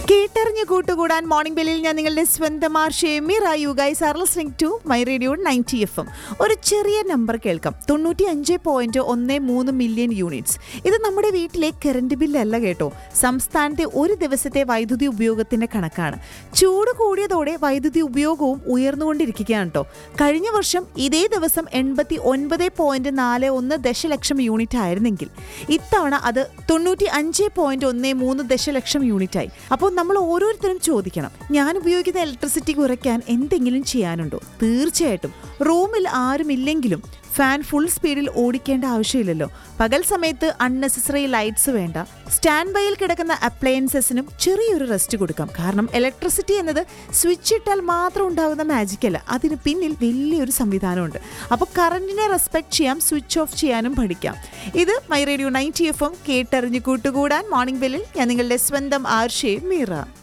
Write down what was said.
കേട്ടറിഞ്ഞ് കൂട്ടുകൂടാൻ മോർണിംഗ് ബെല്ലിൽ ഞാൻ നിങ്ങളുടെ സ്വന്തം ആർഷേമിറ you guys are listening to my radio ninety F M ഒരു ചെറിയ നമ്പർ കേൾക്കാം തൊണ്ണൂറ്റി അഞ്ച് പോയിന്റ് ഒന്ന് മൂന്ന് മില്യൺ യൂണിറ്റ്സ് ഇത് നമ്മുടെ വീട്ടിലെ കറണ്ട് ബില്ലല്ല കേട്ടോ സംസ്ഥാനത്തെ ഒരു ദിവസത്തെ വൈദ്യുതി ഉപയോഗത്തിന്റെ കണക്കാണ് ചൂട് കൂടിയതോടെ വൈദ്യുതി ഉപയോഗവും ഉയർന്നുകൊണ്ടിരിക്കുകയാണ് കേട്ടോ കഴിഞ്ഞ വർഷം ഇതേ ദിവസം എൺപത്തി ഒൻപത് പോയിന്റ് നാല് ഒന്ന് ദശലക്ഷം യൂണിറ്റ് ആയിരുന്നെങ്കിൽ ഇത്തവണ അത് തൊണ്ണൂറ്റി അഞ്ച് പോയിന്റ് ഒന്ന് മൂന്ന് ദശലക്ഷം യൂണിറ്റ് ആയി അപ്പോൾ നമ്മൾ ഓരോരുത്തരും ചോദിക്കണം ഞാൻ ഉപയോഗിക്കുന്ന ഇലക്ട്രിസിറ്റി കുറയ്ക്കാൻ എന്തെങ്കിലും ചെയ്യാനുണ്ടോ തീർച്ചയായിട്ടും റൂമിൽ ആരുമില്ലെങ്കിലും ഫാൻ ഫുൾ സ്പീഡിൽ ഓടിക്കേണ്ട ആവശ്യമില്ലല്ലോ പകൽ സമയത്ത് അൺനെസസറി ലൈറ്റ്സ് വേണ്ട സ്റ്റാൻഡ് ബൈയിൽ കിടക്കുന്ന അപ്ലയൻസസിനും ചെറിയൊരു റെസ്റ്റ് കൊടുക്കാം കാരണം ഇലക്ട്രിസിറ്റി എന്നത് സ്വിച്ച് ഇട്ടാൽ മാത്രം ഉണ്ടാകുന്ന മാജിക് അല്ല അതിന് പിന്നിൽ വലിയൊരു സംവിധാനമുണ്ട് അപ്പോൾ കറണ്ടിനെ റെസ്പെക്ട് ചെയ്യാം സ്വിച്ച് ഓഫ് ചെയ്യാനും പഠിക്കാം ഇത് my radio ninety F M കേട്ടറിഞ്ഞ് കൂട്ടുകൂടാൻ മോർണിംഗ് ബെല്ലിൽ ഞാൻ നിങ്ങളുടെ സ്വന്തം ആർഷേ മീറ